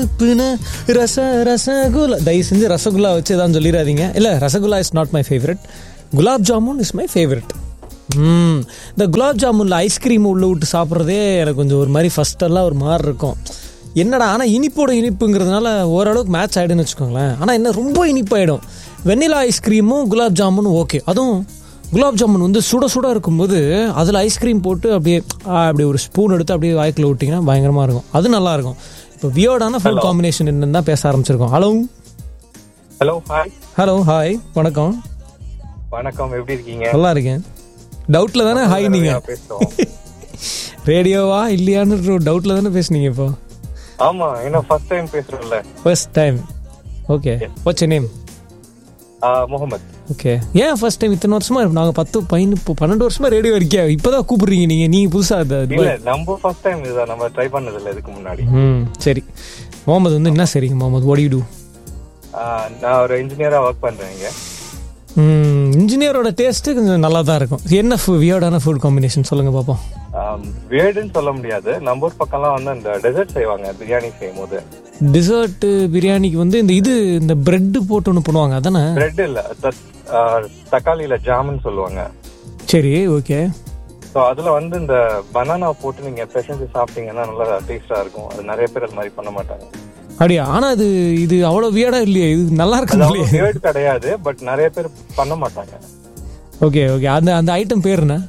பின ரச ரசகுல்லா தயவு செஞ்சு ரசகுல்லா வச்சு எதாவது சொல்லிடாதீங்க இல்லை rasgulla is not my favourite gulab jamun is my favourite ம் இந்த குலாப் ஜாமுனில் ஐஸ்கிரீம் உள்ள விட்டு சாப்பிட்றதே எனக்கு கொஞ்சம் ஒரு மாதிரி ஃபஸ்ட்டெல்லாம் ஒரு மாதிரி இருக்கும் என்னடா ஆனால் இனிப்போட இனிப்புங்கிறதுனால ஓரளவுக்கு மேட்ச் ஆகிடுன்னு வச்சுக்கோங்களேன் ஆனால் என்ன ரொம்ப இனிப்பாயிடும் வெண்ணிலா ஐஸ்கிரீமும் குலாப் ஜாமுனும் ஓகே அதுவும் குலாப் ஜாமுன் வந்து சுட சுட இருக்கும்போது அதில் ஐஸ்கிரீம் போட்டு அப்படியே ஆ, அப்படி ஒரு ஸ்பூன் எடுத்து அப்படியே வாய்க்குள்ள விட்டிங்கன்னா பயங்கரமாக இருக்கும் அது நல்லா இருக்கும் இப்போ வியோடான ஃபுட் காம்பினேஷன் என்னன்னு தான் பேச ஆரம்பிச்சிருக்கோம் hello hello hi hello hi வணக்கம் வணக்கம் எப்படி இருக்கீங்க நல்லா இருக்கேன் டவுட்டில் தானே ஹாய் நீங்கள் பேசுறோம் ரேடியோவா இல்லையான்னு டவுட்டில் தானே பேசுனீங்க இப்போ ஆமா என்ன ஃபர்ஸ்ட் டைம் பேசுறோம்ல first time okay what's name Mohammed okay ஏன் ஃபர்ஸ்ட் டைம் இத்தனை வருஷமா நாங்கள் பத்து பதினு இப்போ பன்னெண்டு வருஷமா ரேடியோ இருக்கே இப்போதான் கூப்பிடுறீங்க நீங்கள் நீங்கள் புதுசாக அது இல்ல நம்ம ஃபர்ஸ்ட் டைம் இதுதான் நம்ம ட்ரை பண்ணது இல்ல இதுக்கு முன்னாடி ம் சரி முகமது வந்து என்ன சரிங்க Mohammed what do you do ஆஹ் நான் ஒரு இன்ஜினியரா ஒர்க் பண்றேன் இங்க இன்ஜினியரோட டேஸ்ட்டு கொஞ்சம் நல்லா தான் இருக்கும் என்ன வியர்டான ஃபுட் காம்பினேஷன் சொல்லுங்கள் பார்ப்போம் வேர்டுன்னு சொல்ல முடியாது நம்ம ஊர் பக்கம்லாம் வந்து இந்த டெசர்ட் செய்வாங்க பிரியாணி செய்யும் போது டிசர்ட் பிரியாணிக்கு வந்து இந்த இது இந்த பிரெட் போட்டு ஒன்று பண்ணுவாங்க அதானே பிரெட் இல்ல தத்- ஆஹ் தக்காளியில ஜாமுன்னு சொல்லுவாங்க சரி ஓகே ஸோ அதுல வந்து இந்த பனானா போட்டு நீங்க பிசைஞ்சு சாப்பிட்டீங்கன்னா நல்லா டேஸ்டா இருக்கும் அது நிறைய பேர் அது மாதிரி பண்ண மாட்டாங்க அப்படியா ஆனால் அது இது அவ்வளோ வியர்டா இல்லையே இது நல்லா இருக்கும் அது இல்லையே வேர்டு கிடையாது பட் நிறைய பேர் பண்ண மாட்டாங்க ஓகே ஓகே அந்த அந்த ஐட்டம் பேர் என்ன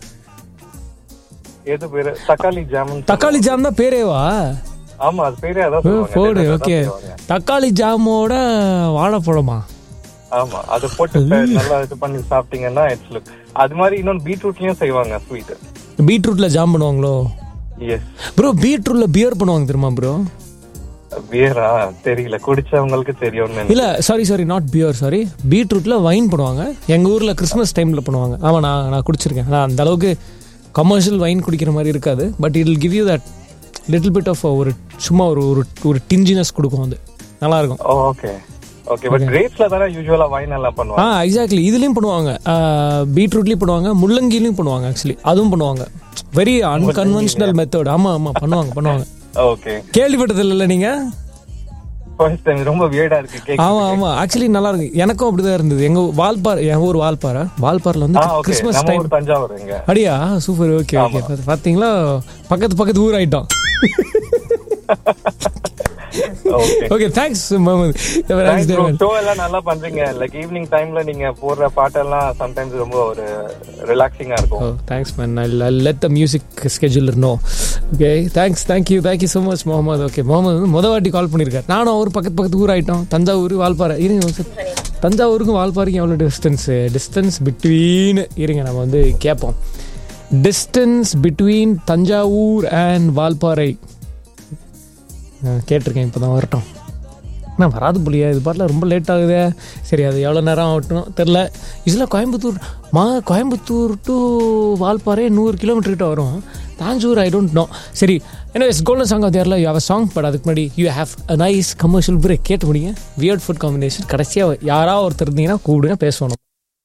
எது பேரு தக்காளி ஜாமுன் தக்காளி ஜாம் தான் பேரேவா ஆமா அது பேரே அதான் சொல்லுவாங்க போடு dessert ஓகே அதான் செய்வாங்க. தக்காளி ஜாமோட வாழைப்பழமா ஆமா அது போட்டு ப- நல்லா இது பண்ணி சாப்பிட்டீங்கன்னா இட்ஸ் லுக் அது மாதிரி இன்னொன்னு பீட்ரூட்லயும் செய்வாங்க ஸ்வீட் பீட்ரூட்ல ஜாம் பண்ணுவாங்களோ எஸ் ப்ரோ பீட்ரூட்ல பியர் பண்ணுவாங்க தெரியுமா ப்ரோ பியரா தெரியல குடிச்சவங்களுக்கு தெரியும்னு இல்ல sorry sorry not beer sorry பீட்ரூட்ல வைன் பண்ணுவாங்க எங்க ஊர்ல கிறிஸ்மஸ் டைம்ல பண்ணுவாங்க ஆமா நான் நான் குடிச்சிருக்கேன் நான் அந்த அளவுக்கு கமர்ஷியல் வைன் குடிக்கிற மாதிரி இருக்காது but it will give you that little bit of ஒரு சும்மா ஒரு ஒரு ஒரு டிஞ்சினஸ் கொடுக்கும் அது நல்லா இருக்கும் ஓகே ஓகே பட் கிரேப்ஸ்ல தானே யூசுவலா வைன் எல்லாம் ஆ பண்ணுவாங்க எக்ஸாக்ட்லி இதுலயும் பண்ணுவாங்க பீட்ரூட்லயும் பண்ணுவாங்க முள்ளங்கிலையும் பண்ணுவாங்க ஆக்சுவலி அதுவும் பண்ணுவாங்க வெரி அன்கன்வென்ஷனல் மெத்தட் ஆமா ஆமா பண்ணுவாங்க பண்ணுவாங்க ஓகே கேள்விப்பட்டது இல்ல நீங்க ஃபர்ஸ்ட் டைம் ரொம்ப வியர்டா இருக்கு கேக் ஆமா ஆமா ஆக்சுவலி நல்லா இருக்கு எனக்கும் அப்படிதான் இருந்தது எங்க வால்பாறை என் ஊர் வால்பாறை வால்பாறைல வந்து ஆ ஓகே கிறிஸ்மஸ் நம்ம டைம் ஊர் தஞ்சாவூர் இங்க அடியா சூப்பர் ஓகே ஓகே பாத்தீங்களா பக்கத்து பக்கத்து ஊர் ஆயிட்டோம் okay okay thanks Mohammed show எல்லாம் நல்லா பண்றீங்க லைக் ஈவினிங் டைம்ல நீங்க போடுற பாட்டெல்லாம் சம்டைம்ஸ் ரொம்ப ஒரு ரிலாக்ஸிங்கா இருக்கும் thanks man I let the music scheduler no okay thanks thank you thank you so much Mohammed okay Mohammed வந்து முத வாட்டி கால் பண்ணியிருக்காரு நானும் அவர் பக்கத்து பக்கத்து ஊர் ஆயிட்டோம் தஞ்சாவூர் வால்பாறை இருங்க ஒரு second. தஞ்சாவூருக்கும் வால்பாறைக்கும் எவ்வளோ டிஸ்டன்ஸு டிஸ்டன்ஸ் பிட்வீன் இருங்க நம்ம வந்து கேட்போம் distance between Thanjavur and Valparai நான் கேட்டிருக்கேன் இப்போ தான் வரட்டும் நான் வராது புள்ளியா இது பாட்டில் ரொம்ப லேட் ஆகுதே சரி அது எவ்வளோ நேரம் ஆகட்டும் தெரில இதில் கோயம்புத்தூர் மா கோயம்புத்தூர் டு வால்பாறை நூறு கிலோமீட்டர் கிட்ட வரும் தாஞ்சூர் ஐ டோன்ட் நோ சரி எனிவேஸ் கோல்டன் சாங் ஆஃப் தேர்ல யூ ஹவ் சாங் பட் அதுக்கு முன்னாடி you have a nice commercial break கேட்டு முடியுங்க வியர்ட் ஃபுட் காம்பினேஷன் கடைசியாக யாராவது ஒருத்தர் இருந்தீங்கன்னா கூப்பிடுங்க பேசணும்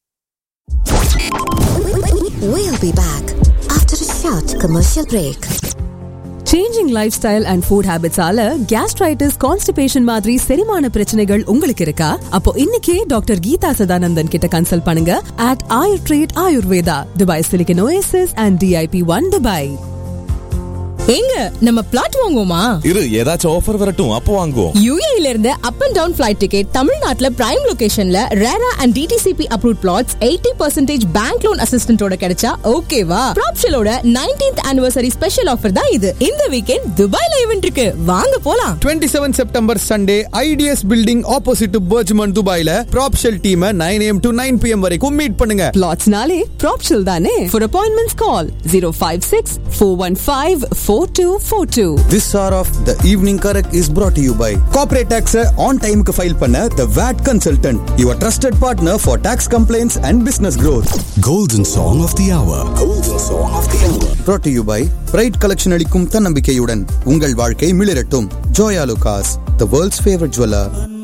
We'll be back after a short commercial break. Changing life style and food ஹேபிட்ஸால கேஸ்ட்ரைட்டிஸ் கான்ஸ்டிபேஷன் மாதிரி செரிமான பிரச்சனைகள் உங்களுக்கு இருக்கா அப்போ இன்னைக்கே டாக்டர் கீதா சதானந்தன் கிட்ட கன்சல்ட் பண்ணுங்க at Ayur treat Ayurveda Dubai silicon oasis and DIP one Dubai எங்க நம்ம பிளாட் வாங்குவோமா இரு ஏதாச்சும் ஆஃபர் வரட்டும் அப்போ வாங்குவோம் யூஏல இருந்து up and down flight ticket தமிழ்நாட்டுல பிரைம் லொகேஷன்ல RERA and DTCP approve flats eighty percentage bank loan அசிஸ்டன்டோட கிடைச்சா ஓகேவா ப்ராப்ஷலோட நைன்டீன்த் ஆனிவர்சரி ஸ்பெஷல் ஆஃபர் தான் இது இந்த வீக்கெண்ட் துபாய்ல ஈவென்ட் இருக்கு வாங்க போலாம் 27 September Sunday ITS building opposite Burjuman துபாயில ப்ராப்ஷல் team nine AM to nine PM வரைக்கும் மீட் பண்ணுங்க பிளாட்ஸ்னாலே ப்ராப்ஷல் தானே for appointments call zero five six four one five four two four two this hour of the evening correct is brought to you by corporate tax on டைமுக்கு file பண்ண the VAT consultant your trusted partner for tax complaints and business growth Golden Song of the Hour. Golden Song of the Hour. brought to you by bright collection அளிக்கும் தன்னம்பிக்கையுடன் உங்கள் வாழ்க்கை மிளிரட்டும் Joyalukkas the world's favourite jeweller